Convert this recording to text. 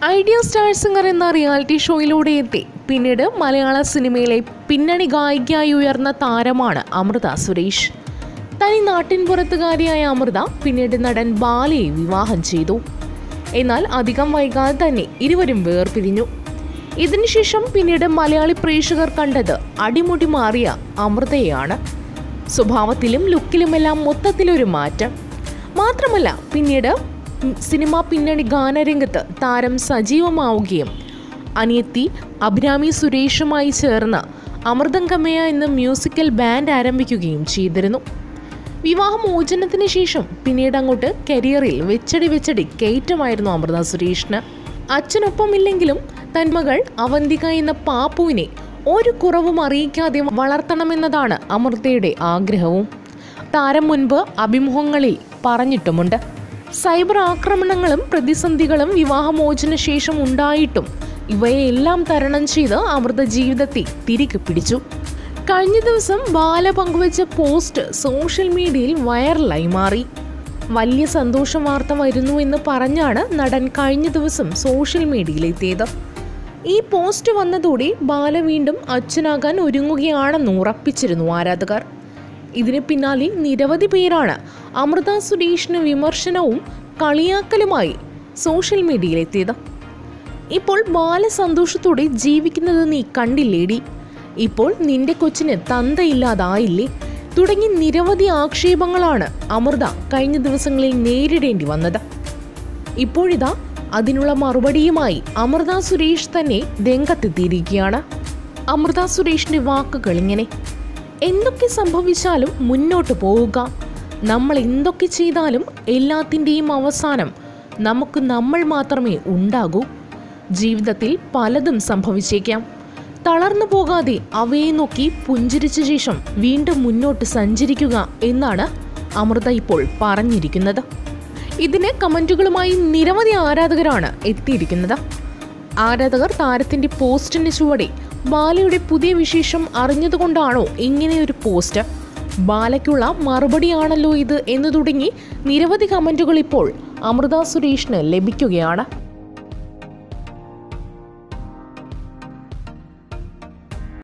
idea star singer എന്ന reality ഷോയിലൂടെ എത്തി പിന്നീട് മലയാള സിനിമയിലെ പിന്നണി ഗായികയായി ഉയർന്ന താരമാണ് അമൃത സുരേഷ് തനി നാട്ടിൻപുറത്തുകാരിയായ അമൃത പിന്നീട് നടൻ ബാലയെ വിവാഹം ചെയ്തു എന്നാൽ അധികം വൈകാതെ തന്നെ ഇരുവരും വേർപിരിഞ്ഞു ഇതിനുശേഷം പിന്നീട് മലയാളി പ്രേക്ഷകർ കണ്ടത് അടിമുടി മാറിയ അമൃതയെയാണ് സ്വഭാവത്തിലും ലുക്കിലുമെല്ലാം മൊത്തത്തിലൊരു മാറ്റം മാത്രമല്ല പിന്നീട് സിനിമാ പിന്നണി ഗാനരംഗത്ത് താരം സജീവമാവുകയും അനിയത്തി അഭിരാമി സുരേഷുമായി ചേർന്ന് അമൃതങ്കമയ എന്ന മ്യൂസിക്കൽ ബാൻഡ് ആരംഭിക്കുകയും ചെയ്തിരുന്നു വിവാഹമോചനത്തിന് ശേഷം പിന്നീട് അങ്ങോട്ട് കരിയറിൽ വെച്ചടി വെച്ചടി കയറ്റമായിരുന്നു അമൃത സുരേഷിന് അച്ഛനൊപ്പമില്ലെങ്കിലും തന്മകൾ അവന്തിക എന്ന പാപ്പുവിനെ ഒരു കുറവും അറിയിക്കാതെ വളർത്തണമെന്നതാണ് അമൃതയുടെ ആഗ്രഹവും താരം മുൻപ് അഭിമുഖങ്ങളിൽ പറഞ്ഞിട്ടുമുണ്ട് സൈബർ ആക്രമണങ്ങളും പ്രതിസന്ധികളും വിവാഹമോചന ശേഷം ഉണ്ടായിട്ടും ഇവയെല്ലാം തരണം ചെയ്ത് അമൃത ജീവിതത്തെ തിരികെ പിടിച്ചു കഴിഞ്ഞ ദിവസം ബാല പങ്കുവച്ച പോസ്റ്റ് സോഷ്യൽ മീഡിയയിൽ വൈറലായി മാറി വലിയ സന്തോഷ വാർത്ത വരുന്നു എന്ന് പറഞ്ഞാണ് നടൻ കഴിഞ്ഞ ദിവസം സോഷ്യൽ മീഡിയയിലെത്തിയത് ഈ പോസ്റ്റ് വന്നതോടെ ബാല വീണ്ടും അച്ഛനാകാൻ ഒരുങ്ങുകയാണെന്ന് ഉറപ്പിച്ചിരുന്നു ആരാധകർ ഇതിന് പിന്നാലെ നിരവധി പേരാണ് അമൃത സുരേഷിന് വിമർശനവും കളിയാക്കലുമായി സോഷ്യൽ മീഡിയയിലെത്തിയത് ഇപ്പോൾ ബാല സന്തോഷത്തോടെ ജീവിക്കുന്നത് നീ കണ്ടില്ലേടി ഇപ്പോൾ നിന്റെ കൊച്ചിന് തന്തയില്ലാതായില്ലേ തുടങ്ങി നിരവധി ആക്ഷേപങ്ങളാണ് അമൃത കഴിഞ്ഞ ദിവസങ്ങളിൽ നേരിടേണ്ടി വന്നത് ഇപ്പോഴിതാ അതിനുള്ള മറുപടിയുമായി അമൃത സുരേഷ് തന്നെ രംഗത്തെത്തിയിരിക്കുകയാണ് അമൃത സുരേഷിന്റെ വാക്കുകൾ ഇങ്ങനെ എന്തൊക്കെ സംഭവിച്ചാലും മുന്നോട്ട് പോവുക നമ്മൾ എന്തൊക്കെ ചെയ്താലും എല്ലാത്തിൻ്റെയും അവസാനം നമുക്ക് നമ്മൾ മാത്രമേ ഉണ്ടാകൂ ജീവിതത്തിൽ പലതും സംഭവിച്ചേക്കാം തളർന്നു പോകാതെ അവയെ നോക്കി പുഞ്ചിരിച്ച ശേഷം വീണ്ടും മുന്നോട്ട് സഞ്ചരിക്കുക എന്നാണ് അമൃത ഇപ്പോൾ പറഞ്ഞിരിക്കുന്നത് ഇതിന് കമൻറ്റുകളുമായി നിരവധി ആരാധകരാണ് എത്തിയിരിക്കുന്നത് ആരാധകർ താരത്തിന്റെ പോസ്റ്റിന് ചുവടെ ബാലയുടെ പുതിയ വിശേഷം അറിഞ്ഞതുകൊണ്ടാണോ ഇങ്ങനെയൊരു പോസ്റ്റ് ബാലയ്ക്കുള്ള മറുപടിയാണല്ലോ ഇത് എന്ന് തുടങ്ങി നിരവധി കമൻറ്റുകൾ ഇപ്പോൾ അമൃത സുരേഷിന് ലഭിക്കുകയാണ്